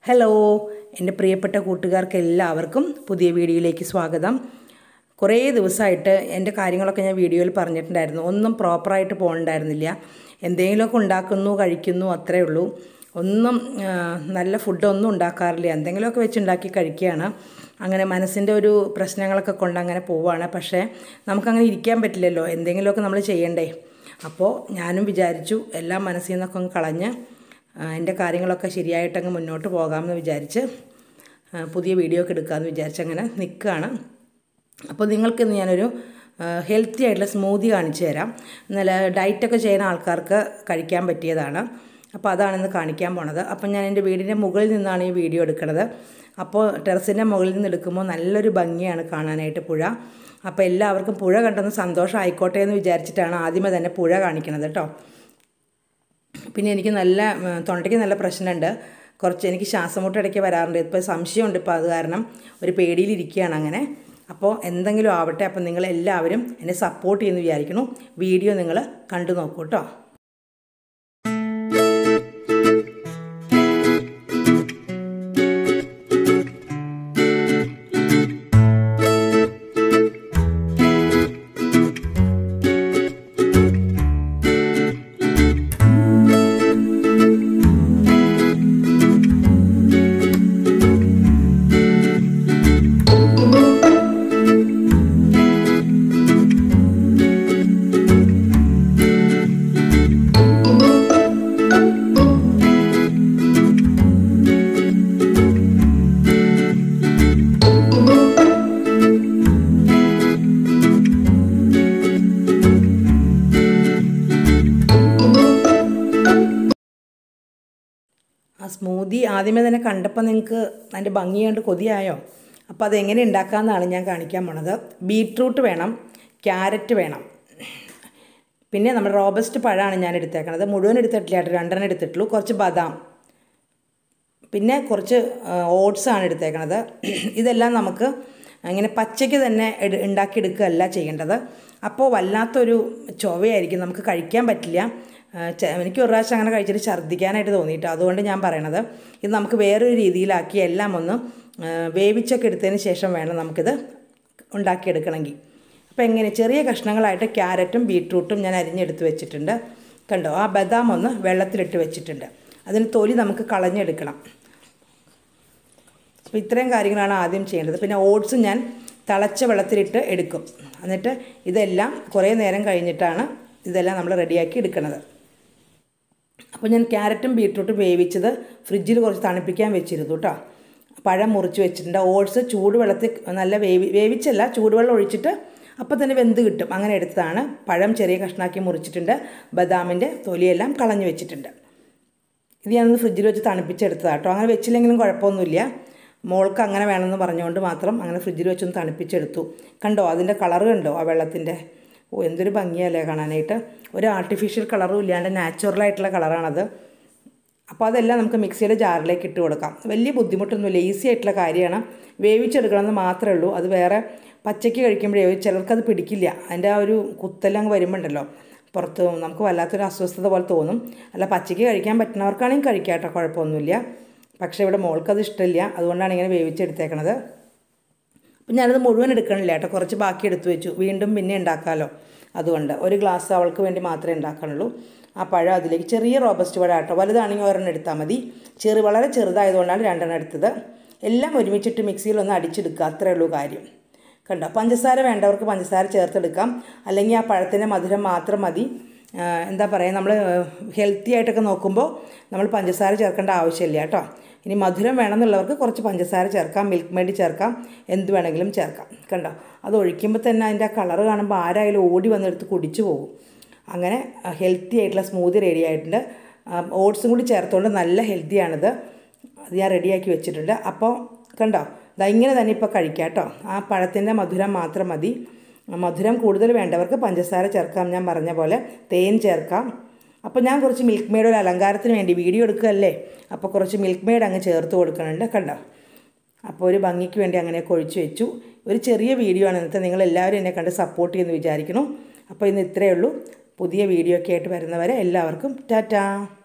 hello എൻ്റെ പ്രിയപ്പെട്ട കൂട്ടുകാർക്ക് എല്ലാവർക്കും പുതിയ വീഡിയോയിലേക്ക് സ്വാഗതം കുറേ ദിവസമായിട്ട് എൻ്റെ കാര്യങ്ങളൊക്കെ ഞാൻ വീഡിയോയിൽ പറഞ്ഞിട്ടുണ്ടായിരുന്നു ഒന്നും പ്രോപ്പറായിട്ട് പോകണ്ടായിരുന്നില്ല എന്തെങ്കിലുമൊക്കെ ഉണ്ടാക്കുന്നു കഴിക്കുന്നു അത്രേ ഉള്ളൂ ഒന്നും ആ, നല്ല ഫുഡൊന്നും ഉണ്ടാക്കാറില്ല എന്തെങ്കിലുമൊക്കെ വെച്ച് ഉണ്ടാക്കി കഴിക്കുകയാണ് അങ്ങനെ മനസ്സിൻ്റെ ഒരു പ്രശ്നങ്ങളൊക്കെ കൊണ്ട് അങ്ങനെ പോവുകയാണ് പക്ഷേ നമുക്കങ്ങനെ ഇരിക്കാൻ പറ്റില്ലല്ലോ എന്തെങ്കിലുമൊക്കെ നമ്മൾ ചെയ്യണ്ടേ അപ്പോൾ ഞാനും വിചാരിച്ചു എല്ലാം മനസ്സിൽ നിന്നൊക്കെ ഒന്ന് കളഞ്ഞ് ആ, എൻ്റെ കാര്യങ്ങളൊക്കെ ശരിയായിട്ടങ്ങ് മുന്നോട്ട് പോകാമെന്ന് വിചാരിച്ച് ആ, പുതിയ വീഡിയോ ഒക്കെ എടുക്കാമെന്ന് വിചാരിച്ച് അങ്ങനെ നിൽക്കുകയാണ് അപ്പോൾ നിങ്ങൾക്ക് ഇന്ന് ഞാനൊരു ഹെൽത്തി ആയിട്ടുള്ള സ്മൂതി കാണിച്ചു തരാം നല്ല ഡയറ്റൊക്കെ ചെയ്യുന്ന ആൾക്കാർക്ക് കഴിക്കാൻ പറ്റിയതാണ് അപ്പോൾ അതാണ് ഇന്ന് കാണിക്കാൻ പോണത് അപ്പം ഞാൻ എൻ്റെ വീടിൻ്റെ മുകളിൽ നിന്നാണ് ഈ വീഡിയോ എടുക്കുന്നത് അപ്പോൾ ടെറസിൻ്റെ മുകളിൽ നിന്ന് എടുക്കുമ്പോൾ നല്ലൊരു ഭംഗിയാണ് കാണാനായിട്ട് പുഴ അപ്പോൾ എല്ലാവർക്കും പുഴ കണ്ടെന്ന് സന്തോഷം ആയിക്കോട്ടെ എന്ന് വിചാരിച്ചിട്ടാണ് ആദ്യമേ തന്നെ പുഴ കാണിക്കണത് കേട്ടോ പിന്നെ എനിക്ക് നല്ല ഉം, തൊണ്ടയ്ക്ക് നല്ല പ്രശ്നമുണ്ട് കുറച്ച് എനിക്ക് ശ്വാസമുട്ട് ഇടയ്ക്ക് വരാറുണ്ട് ഇപ്പോൾ സംശയമുണ്ട് ഇപ്പോൾ അത് കാരണം ഒരു പേടിയിലിരിക്കുകയാണ് അങ്ങനെ അപ്പോൾ എന്തെങ്കിലും ആവട്ടെ അപ്പോൾ നിങ്ങൾ എല്ലാവരും എന്നെ സപ്പോർട്ട് ചെയ്യുന്നു വിചാരിക്കുന്നു വീഡിയോ നിങ്ങൾ കണ്ടു നോക്കൂ കേട്ടോ ആ സ്മൂതി ആദ്യമേ തന്നെ കണ്ടപ്പോൾ നിങ്ങൾക്ക് അതിൻ്റെ ഭംഗി കണ്ട് കൊതിയായോ അപ്പോൾ അതെങ്ങനെ ഉണ്ടാക്കാമെന്നാണ് ഞാൻ കാണിക്കാൻ പോണത് ബീട്രൂട്ട് വേണം ക്യാരറ്റ് വേണം പിന്നെ നമ്മുടെ റോബസ്റ്റ് പഴമാണ് ഞാൻ എടുത്തേക്കണത് മുഴുവൻ എടുത്തിട്ടില്ല കേട്ടോ രണ്ടെണ്ണം എടുത്തിട്ടുള്ളൂ കുറച്ച് ബദാം പിന്നെ കുറച്ച് ഓട്സ് ആണ് എടുത്തേക്കണത് ഇതെല്ലാം നമുക്ക് ഇങ്ങനെ പച്ചയ്ക്ക് തന്നെ എടു- ഉണ്ടാക്കിയെടുക്കുകയല്ല ചെയ്യേണ്ടത് അപ്പോൾ വല്ലാത്തൊരു ചൊവയായിരിക്കും നമുക്ക് കഴിക്കാൻ പറ്റില്ല ആ, ചെ- എനിക്ക് ഒരു പ്രാവശ്യം അങ്ങനെ കഴിച്ചിട്ട് ഛർദ്ദിക്കാനായിട്ട് തോന്നിയിട്ട് അതുകൊണ്ട് ഞാൻ പറയണത് ഇത് നമുക്ക് വേറൊരു രീതിയിലാക്കി എല്ലാം ഒന്ന് ആ, വേവിച്ചൊക്കെ എടുത്തതിന് ശേഷം വേണം നമുക്കിത് ഉണ്ടാക്കിയെടുക്കണമെങ്കിൽ അപ്പോൾ എങ്ങനെ ചെറിയ കഷ്ണങ്ങളായിട്ട് ക്യാരറ്റും ബീട്രൂട്ടും ഞാൻ അരിഞ്ഞെടുത്ത് വെച്ചിട്ടുണ്ട് കണ്ടോ ആ ബദാം ഒന്ന് വെള്ളത്തിലിട്ട് വെച്ചിട്ടുണ്ട് അതിന് തൊലി നമുക്ക് കളഞ്ഞെടുക്കണം അപ്പോൾ ഇത്രയും കാര്യങ്ങളാണ് ആദ്യം ചെയ്യേണ്ടത് പിന്നെ ഓട്സ് ഞാൻ തിളച്ച വെള്ളത്തിലിട്ട് എടുക്കും എന്നിട്ട് ഇതെല്ലാം കുറേ നേരം കഴിഞ്ഞിട്ടാണ് ഇതെല്ലാം നമ്മൾ റെഡിയാക്കി എടുക്കുന്നത് അപ്പോൾ ഞാൻ ക്യാരറ്റും ബീട്രൂട്ടും വേവിച്ചത് ഫ്രിഡ്ജിൽ കുറച്ച് തണുപ്പിക്കാൻ വെച്ചിരുന്നു കേട്ടോ പഴം മുറിച്ച് വെച്ചിട്ടുണ്ട് ഓട്സ് ചൂടുവെള്ളത്തിൽ നല്ല വേവി വേവിച്ചല്ല ചൂടുവെള്ളം ഒഴിച്ചിട്ട് അപ്പോൾ തന്നെ വെന്ത് കിട്ടും അങ്ങനെ എടുത്തതാണ് പഴം ചെറിയ കഷ്ണാക്കി മുറിച്ചിട്ടുണ്ട് ബദാമിൻ്റെ തൊലിയെല്ലാം കളഞ്ഞു വെച്ചിട്ടുണ്ട് ഇത് ഞാനൊന്ന് ഫ്രിഡ്ജിൽ വെച്ച് തണുപ്പിച്ചെടുത്തതാണ് കേട്ടോ അങ്ങനെ വെച്ചില്ലെങ്കിലും കുഴപ്പമൊന്നുമില്ല മോൾക്ക് അങ്ങനെ വേണമെന്ന് പറഞ്ഞുകൊണ്ട് മാത്രം അങ്ങനെ ഫ്രിഡ്ജിൽ വെച്ചൊന്ന് തണുപ്പിച്ചെടുത്തു കണ്ടോ അതിൻ്റെ കളറ് കണ്ടോ ആ വെള്ളത്തിൻ്റെ ഓ എന്തൊരു ഭംഗിയല്ലേ കാണാനായിട്ട് ഒരു ആർട്ടിഫിഷ്യൽ കളറും ഇല്ലാണ്ട് നാച്ചുറലായിട്ടുള്ള കളറാണത് അപ്പോൾ അതെല്ലാം നമുക്ക് മിക്സിയുടെ ജാറിലേക്ക് ഇട്ട് കൊടുക്കാം വലിയ ബുദ്ധിമുട്ടൊന്നുമില്ല ഈസി ആയിട്ടുള്ള കാര്യമാണ് വേവിച്ചെടുക്കണമെന്ന് മാത്രമേ ഉള്ളൂ അത് വേറെ പച്ചയ്ക്ക് കഴിക്കുമ്പോഴേ ചിലർക്കത് പിടിക്കില്ല അതിൻ്റെ ആ ഒരു കുത്തെല്ലാം അങ്ങ് വരുമ്പോണ്ടല്ലോ പുറത്ത് നമുക്ക് വല്ലാത്തൊരു അസ്വസ്ഥത പോലെ തോന്നും അല്ല പച്ചയ്ക്ക് കഴിക്കാൻ പറ്റുന്നവർക്കാണെങ്കിൽ കഴിക്കാം കേട്ടോ കുഴപ്പമൊന്നുമില്ല പക്ഷേ ഇവിടെ മോൾക്കത് ഇഷ്ടമില്ല അതുകൊണ്ടാണ് ഇങ്ങനെ വേവിച്ചെടുത്തേക്കണത് അപ്പം ഞാനത് മുഴുവൻ എടുക്കണില്ല കേട്ടോ കുറച്ച് ബാക്കി എടുത്തു വെച്ചു വീണ്ടും പിന്നെ ഉണ്ടാക്കാമല്ലോ അതുകൊണ്ട് ഒരു ഗ്ലാസ് അവൾക്ക് വേണ്ടി മാത്രമേ ഉണ്ടാക്കണുള്ളൂ ആ പഴം അതിലേക്ക് ചെറിയ റോബസ്റ്റ് പഴം കേട്ടോ വലുതാണെങ്കിൽ ഒരെണ്ണം എടുത്താൽ മതി ചെറു വളരെ ചെറുതായതുകൊണ്ടാണ് രണ്ടെണ്ണം എടുത്തത് എല്ലാം ഒരുമിച്ചിട്ട് മിക്സിയിൽ ഒന്ന് അടിച്ചെടുക്കുക അത്രേ ഉള്ളൂ കാര്യം കണ്ടോ പഞ്ചസാര വേണ്ടവർക്ക് പഞ്ചസാര ചേർത്തെടുക്കാം അല്ലെങ്കിൽ ആ പഴത്തിൻ്റെ മധുരം മാത്രം മതി ആ, എന്താ പറയുക നമ്മൾ ഹെൽത്തി ആയിട്ടൊക്കെ നോക്കുമ്പോൾ നമ്മൾ പഞ്ചസാര ചേർക്കേണ്ട ആവശ്യമില്ല കേട്ടോ ഇനി മധുരം വേണമെന്നുള്ളവർക്ക് കുറച്ച് പഞ്ചസാര ചേർക്കാം മിൽക്ക് മെയ്ഡ് ചേർക്കാം എന്ത് വേണമെങ്കിലും ചേർക്കാം കണ്ടോ അത് ഒഴിക്കുമ്പോൾ തന്നെ അതിൻ്റെ ആ കളറ് കാണുമ്പോൾ ആരായാലും ഓടി വന്നെടുത്ത് കുടിച്ചു പോകും അങ്ങനെ ഹെൽത്തി ആയിട്ടുള്ള സ്മൂതി റെഡി ആയിട്ടുണ്ട് ഓട്സും കൂടി ചേർത്തുകൊണ്ട് നല്ല ഹെൽത്തിയാണിത് അത് ഞാൻ റെഡിയാക്കി വെച്ചിട്ടുണ്ട് അപ്പോൾ കണ്ടോ ദാ ഇങ്ങനെ തന്നെ ഇപ്പോൾ കഴിക്കാം കേട്ടോ ആ പഴത്തിൻ്റെ മധുരം മാത്രം മതി മധുരം കൂടുതൽ വേണ്ടവർക്ക് പഞ്ചസാര ചേർക്കാം ഞാൻ പറഞ്ഞ പോലെ തേൻ ചേർക്കാം അപ്പോൾ ഞാൻ കുറച്ച് മിൽക്ക് മെയ്ഡ് ഒരു അലങ്കാരത്തിന് വേണ്ടി വീഡിയോ എടുക്കുകയല്ലേ അപ്പോൾ കുറച്ച് മിൽക്ക് മെയ്ഡ് അങ്ങ് ചേർത്ത് കൊടുക്കുന്നുണ്ട് കണ്ടോ അപ്പോൾ ഒരു ഭംഗിക്ക് വേണ്ടി അങ്ങനെയൊക്കെ ഒഴിച്ചു വെച്ചു ഒരു ചെറിയ വീഡിയോ ആണ് ഇന്നത്തെ നിങ്ങൾ എല്ലാവരും എന്നെ കണ്ട് സപ്പോർട്ട് ചെയ്യുമെന്ന് വിചാരിക്കുന്നു അപ്പോൾ ഇന്ന് ഇത്രയേ ഉള്ളൂ പുതിയ വീഡിയോ ഒക്കെ ആയിട്ട് വരുന്നവരെ എല്ലാവർക്കും ടാറ്റാ